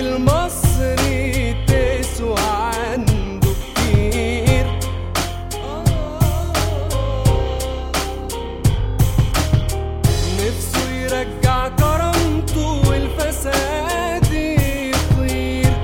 المصري تسوى عنده كتير نفسه يرجع كرامته والفساد يطير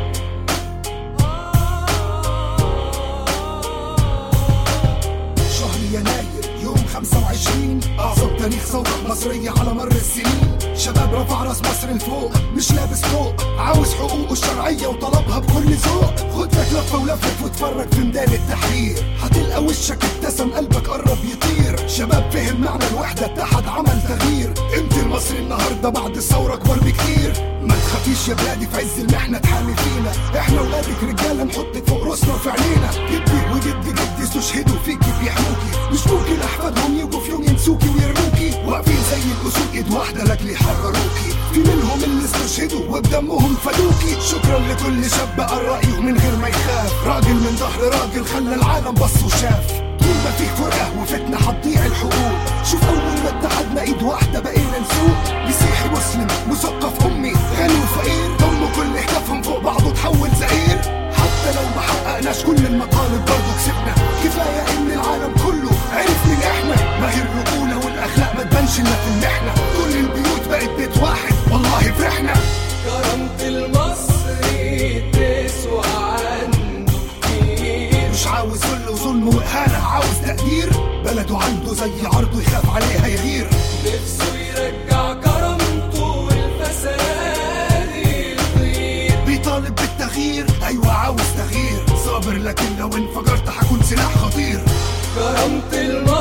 شهر يناير يوم 25 أعظم تاريخ ثورة مصرية على مر السنين شباب رفع راس مصر لفوق مش لابس فوق عاوز حقوقه الشرعية وطلبها بكل ذوق خد لك لفة ولفت واتفرج في ميدان التحرير هتلقى وشك ابتسم قلبك قرب يطير شباب فهم معنى الوحدة اتحد عمل تغيير قيمة المصري النهاردة بعد الثورة أكبر بكتير ما تخافيش يا بلادي في عز المحنة تحامي فينا احنا ولادك رجالة نحطك فوق راسنا وفي عينينا جدي وجد جدي استشهدوا فيكي بيحموكي مش ممكن احفادهم يجوا في يوم ينسوكي ويرموكي واقفين زي الاسود ايد واحدة لاجل يحرروكي في منهم اللي استشهدوا وبدمهم فدوكي شكرا لكل شاب بقى رأيه من غير ما يخاف راجل من ظهر راجل خلى العالم بص وشاف طول ما في فرقة وفتنة هتضيع الحقوق شوف أول ما اتحدنا إيد واحدة بقينا نسوق مسيحي مسلم مثقف أمي غني وفقير ضموا كل هتافهم فوق بعضه تحول زئير حتى لو ما حققناش كل المطالب برضه كسبنا كفاية إن العالم كله عرف مين إحنا ما هي الرجولة والأخلاق ما تبانش إلا في المحنة كل البيوت بقت بيت واحد والله فرحنا كرامة المصري تسوى عنده كتير مش عاوز ذل وظلم وإهانة عاوز تقدير بلده عنده زي عرضه يخاف عليها يغير نفسه يرجع كرامته والفساد يطير بيطالب بالتغيير ايوه عاوز تغيير صابر لكن لو انفجرت هكون سلاح خطير كرامة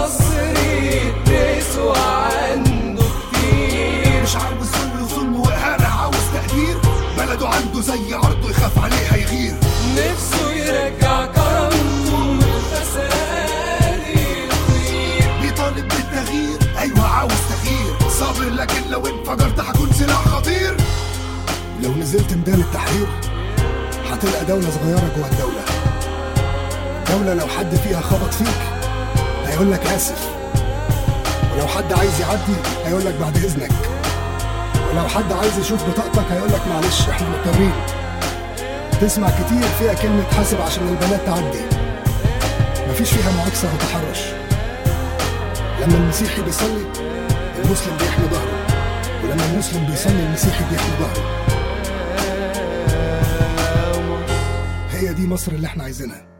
المصري تسوى عنده كتير مش عاوز ذل وظلم واهانه عاوز تقدير بلده عنده زي عرضه يخاف عليها يغير نفسه يرجع كرامته والفساد يطير بيطالب بالتغيير ايوه عاوز تغيير صابر لكن لو انفجرت هكون سلاح خطير لو نزلت ميدان التحرير هتلقى دولة صغيرة جوه الدولة دولة لو حد فيها خبط فيك هيقول لك آسف ولو حد عايز يعدي هيقول لك بعد إذنك ولو حد عايز يشوف بطاقتك هيقول لك معلش احنا مضطرين تسمع كتير فيها كلمة حاسب عشان البنات تعدي مفيش فيها معاكسة وتحرش لما المسيحي بيصلي المسلم بيحمي ظهره ولما المسلم بيصلي المسيحي بيحمي ظهره هي دي مصر اللي احنا عايزينها